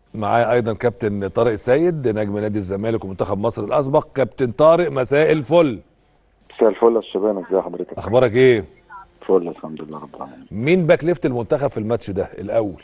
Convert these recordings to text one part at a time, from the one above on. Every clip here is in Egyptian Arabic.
معايا ايضا كابتن طارق السيد نجم نادي الزمالك ومنتخب مصر الاسبق كابتن طارق مساء الفل مساء الفل يا الشباب ازي حضرتك اخبارك ايه فل الحمد لله رب العالمين مين باك ليفت المنتخب في الماتش ده الاول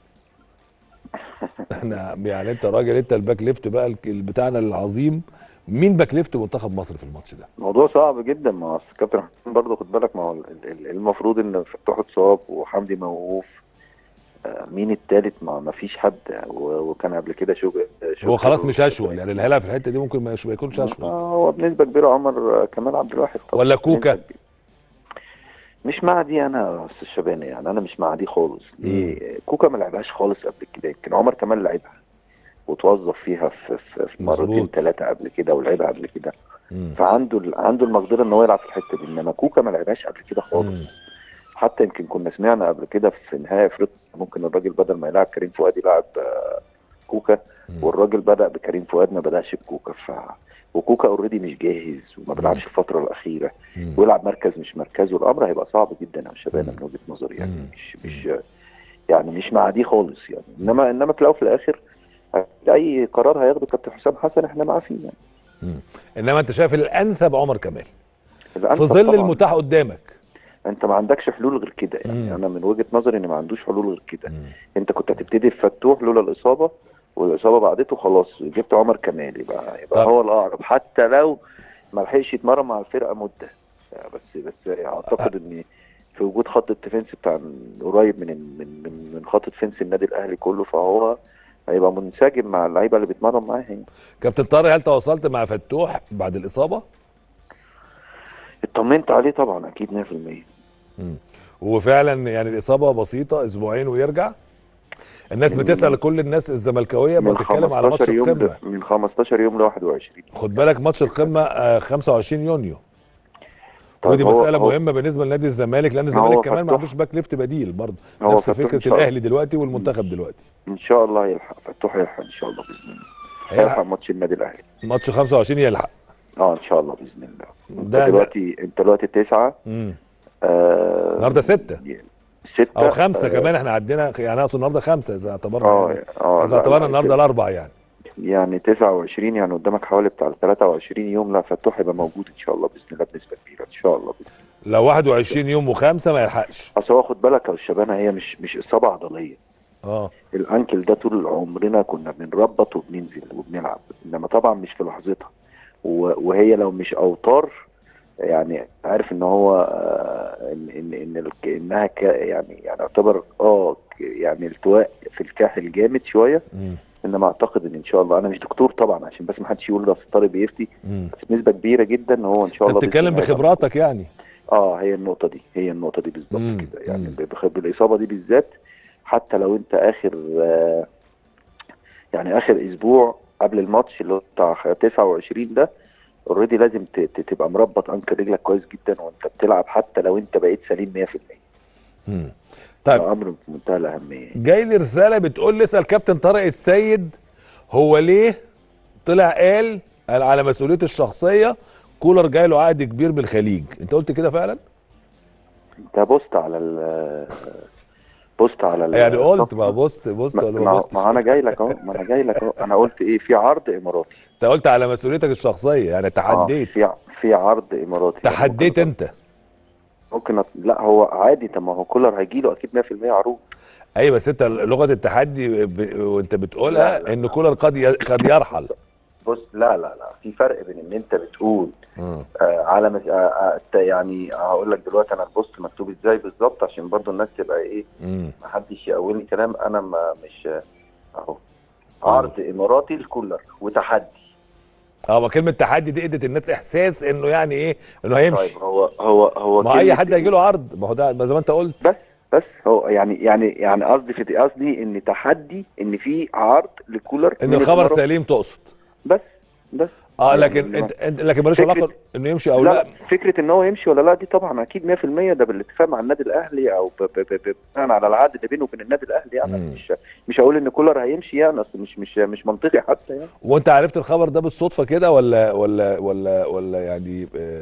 احنا يعني انت راجل انت الباك ليفت بقى الك- بتاعنا العظيم مين باك ليفت منتخب مصر في الماتش ده موضوع صعب جدا ما هو أصل كابتن حسين برضه خد بالك ما هو ال- ال- المفروض ان فتوح اتصاب وحمدي موقوف آه، مين التالت ما ما فيش حد و- وكان قبل كده شو هو خلاص مش اشول يعني اللي هيلعب في الحته دي ممكن ما ما يكونش اشول هو بنسبه كبيره عمر آه، كمال عبد الواحد طبعا. ولا كوكا؟ بنسبة كبيرة. مش مع دي انا يا استاذ شبانه يعني انا مش مع دي خالص ليه كوكا ما لعبهاش خالص قبل كده يمكن عمر كمال لعبها وتوظف فيها في, في, في مرتين مظبوط. ثلاثه قبل كده ولعبها قبل كده مم. فعنده ال- عنده المقدره ان هو يلعب في الحته دي انما كوكا ما لعبهاش قبل كده خالص مم. حتى يمكن كنا سمعنا قبل كده في نهائي افريقيا ممكن الراجل بدل ما يلعب كريم فؤاد يلعب آه، كوكا مم. والراجل بدا بكريم فؤاد ما بداش بكوكا ف وكوكا اوريدي مش جاهز وما بيلعبش الفتره الاخيره مم. ويلعب مركز مش مركزه الامر هيبقى صعب جدا يا شباب مم. من وجهه نظري يعني مم. مش مش يعني مش مع دي خالص يعني انما انما في الاول وفي الاخر اي قرار هياخده كابتن حسام حسن احنا معاه فيه يعني مم. انما انت شايف الانسب عمر كمال في الأنسب ظل طبعاً. المتاح قدامك انت ما عندكش حلول غير كده يعني مم. انا من وجهه نظري ان ما عندوش حلول غير كده مم. انت كنت هتبتدي بفتوح لولا الاصابه والاصابه بعدته خلاص جبت عمر كمال يبقى يبقى طب. هو الاقرب حتى لو ما لحقش يتمرن مع الفرقه مده بس بس اعتقد ان في وجود خط الديفنس بتاع قريب من من من, من خط ديفنس النادي الاهلي كله فهو هيبقى منسجم مع اللعيبه اللي بيتمرن معاها يعني. كابتن طارق هل تواصلت مع فتوح بعد الاصابه اطمنت عليه طبعا اكيد 100% مم. وفعلا يعني الاصابه بسيطه اسبوعين ويرجع الناس من- بتسال كل الناس الزملكاويه من بتتكلم على ماتش 15 يوم القمه ل- من 15 يوم ل 21 خد بالك ماتش القمه آه، 25 يونيو طب ودي هو- مساله هو- مهمه بالنسبه لنادي الزمالك لان هو الزمالك كمان ما فتوح- عندوش باك ليفت بديل برضه هو نفس فتوح إن فكره شاء الله. الاهلي دلوقتي والمنتخب دلوقتي ان شاء الله هيلحق فتوح هيلحق ان شاء الله باذن الله هيلحق هيلحق ماتش النادي الاهلي ماتش 25 يلحق اه ان شاء الله باذن الله ده- انت دلوقتي انت دلوقتي تسعه مم. آه النهارده ستة. ستة او خمسه آه كمان احنا عدينا يعني اقصد النهارده خمسه اذا اعتبرنا اه يعني اه اذا لا، اعتبرنا لا، النهارده الاربع يعني يعني 29 يعني قدامك حوالي بتاع 23 يوم لا فتوح هيبقى موجود ان شاء الله باذن الله بنسبه كبيره ان شاء الله بإذن الله. لو 21 يوم وخمسه ما يلحقش اصل هو خد بالك يا الشبانه هي مش مش اصابه عضليه اه الانكل ده طول عمرنا كنا بنربط وبننزل وبنلعب انما طبعا مش في لحظتها و- وهي لو مش اوتار يعني عارف ان هو آه، ان ان ان ال- انها ك- يعني يعني يعتبر اه ك- يعني التواء في الكاحل جامد شويه مم. انما اعتقد ان ان شاء الله انا مش دكتور طبعا عشان بس ما حدش يقول ده طارق بيفتي مم. بس بنسبه كبيره جدا هو ان شاء انت الله بتتكلم بإذن الله هيبقى بخبراتك يعني اه هي النقطة دي هي النقطة دي مم، بالظبط كده يعني مم. بخ- بالإصابة دي بالذات حتى لو أنت آخر آه، يعني آخر أسبوع قبل الماتش اللي هو بتاع 29 ده اوريدي لازم ت- ت- تبقى مربط أنكل رجلك كويس جدا وأنت بتلعب حتى لو أنت بقيت سليم 100% مم. طيب ده أمر في منتهى الأهمية جاي لي رساله بتقول لي اسال كابتن طارق السيد هو ليه طلع قال قال على مسؤوليته الشخصيه كولر جاي له عقد كبير بالخليج انت قلت كده فعلا أنت بوست على ال بوست على ال- يعني قلت الصفحة. ما بوست بوست ما, ولا ما ما, بوست ما أنا جاي لك أهو ما أنا جاي لك أهو أنا قلت إيه في عرض إماراتي انت قلت على مسؤوليتك الشخصيه يعني آه، تحديت في في عرض إماراتي يعني تحديت ممكن- انت ممكن أت... لا هو عادي طب ما هو كولر هيجي له اكيد 100% عروض ايوه بس انت لغه التحدي ب... وانت بتقولها لا، لا. ان كولر قد ي... قد يرحل بص لا لا لا في فرق بين ان انت بتقول مم. آه على مس... آه آه ت- يعني هقول لك دلوقتي انا البوست مكتوب ازاي بالظبط عشان برضو الناس تبقى ايه مم. ما حدش يقولني كلام انا ما مش اهو عرض اماراتي لكولر وتحدي اه ما كلمه تحدي دي ادت الناس احساس انه يعني ايه انه هيمشي طيب هو هو هو ما اي كلمة حد هيجي له عرض ما هو ده ما زي ما انت قلت بس بس هو يعني يعني يعني قصدي في قصدي ان تحدي ان في عرض لكولر ان من الخبر الإمارات. سليم تقصد بس بس اه يعني لكن ما- انت, انت لكن ملوش فكرة- علاقه انه يمشي او لا, لا, لا فكره ان هو يمشي ولا لا دي طبعا اكيد 100% ده بالاتفاق مع النادي الاهلي او ب- ب- ب- ب- بناء على العقد اللي بينه وبين النادي الاهلي يعني مم. مش مش هقول ان كولر هيمشي يعني اصل مش مش مش منطقي حتى يعني وانت عرفت الخبر ده بالصدفه كده ولا ولا ولا ولا يعني آه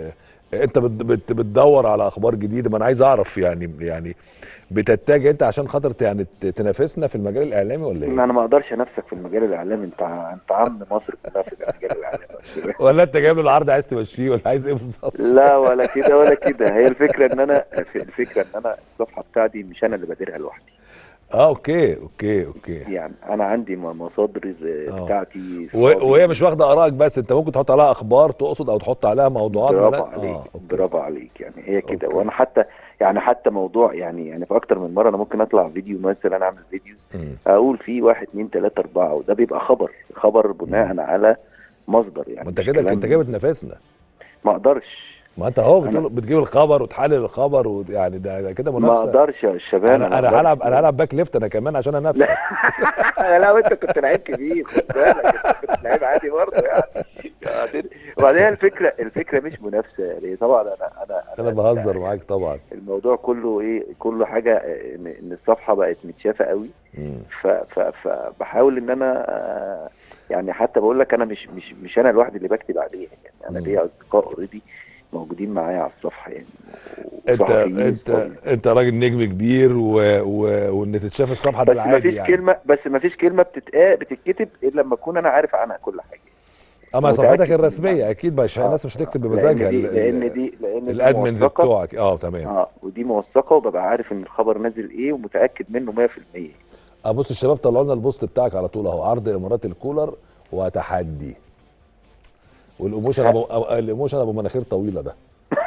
انت بت بت بتدور على اخبار جديده ما انا عايز اعرف يعني يعني بتتجه انت عشان خاطر ت- يعني ت- تنافسنا في المجال الاعلامي ولا ما ايه انا ما اقدرش انافسك في المجال الاعلامي انت ع- انت عم مصر كلها في المجال الاعلامي ولا انت جايب له العرض عايز تمشيه ولا عايز ايه بالظبط لا ولا كده ولا كده هي الفكره ان انا الفكره ان انا الصفحه بتاعتي مش انا اللي بديرها لوحدي اه اوكي اوكي اوكي يعني انا عندي م- مصادر ز- آه. بتاعتي و- صحابي. وهي مش واخده ارائك بس انت ممكن تحط عليها اخبار تقصد او تحط عليها موضوعات برافو ولا- عليك اه اوكي برافو عليك يعني هي كده أوكي. وانا حتى يعني حتى موضوع يعني يعني في اكتر من مره انا ممكن اطلع فيديو مثلا انا اعمل فيديو مم. اقول فيه واحد اتنين تلاته اربعه وده بيبقى خبر خبر بناء على مصدر يعني ما انت مش كده كلام- انت كده بتنافسنا ما اقدرش ما انت اهو أنا- بتقول بتجيب الخبر وتحلل الخبر ويعني ده, ده كده ما منافسه اقدرش يا شباب انا انا هلعب انا هلعب باك ليفت انا كمان عشان انافسك لا وانت كنت لعيب كبير خد بالك انت كنت لعيب عادي برضه يعني وبعدين وبعدين الفكره الفكره مش منافسه يعني طبعا انا انا انا بهزر معاك طبعا الموضوع كله ايه كله حاجه ان إن الصفحه بقت متشافه قوي مم. ف- ف- فبحاول ان انا آه، يعني حتى بقول لك انا مش مش مش انا لوحدي اللي بكتب عليها يعني انا مم. ليا اصدقاء اوريدي موجودين معايا على الصفحه يعني انت وصحفيين انت صحابي. انت راجل نجم كبير و... و... وان تتشاف الصفحه ده بس ما العادي فيش يعني كلمه بس ما فيش كلمه بتتقال بتتكتب الا لما اكون انا عارف عنها كل حاجه اما متأكد صفحتك من الرسميه المعنى. اكيد مش آه، الناس مش هتكتب لأن بمزاجها دي ال- لان ال- دي لان دي الادمنز موثقة. بتوعك اه تمام اه ودي موثقه وببقى عارف ان الخبر نازل ايه ومتاكد منه 100% اه بص الشباب طلعوا لنا البوست بتاعك على طول اهو عرض امارات الكولر وتحدي والايموشن ابو أو- الايموشن ابو مناخير طويله ده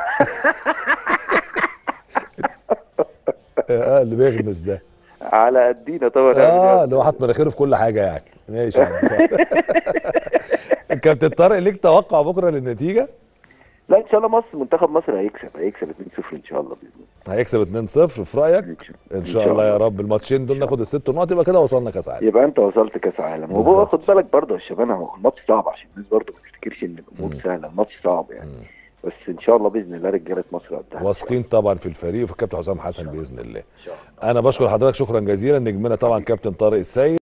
اه اللي بيغمز ده على قدينا طبعا اه اللي هو حاطط مناخيره في كل حاجه يعني ماشي يا عم طارق. كابتن طارق ليك توقع بكره للنتيجه لا ان شاء الله مصر منتخب مصر هيكسب هيكسب 2-0 ان شاء الله باذن الله هيكسب 2-0 في رايك إن شاء- ان شاء الله يا رب الماتشين دول ناخد الست نقط يبقى كده وصلنا كاس عالم يبقى انت وصلت كاس عالم بالظبط. وبقى خد بالك برضه يا شباب هو الماتش صعب عشان الناس برضه ما تفتكرش ان الامور مم. سهله الماتش صعب يعني بس ان شاء الله باذن الله رجاله مصر قدها واثقين طبعا في الفريق وفي الكابتن حسام حسن باذن الله ان شاء الله انا بشكر حضرتك شكرا جزيلا نجمنا طبعا كابتن طارق السيد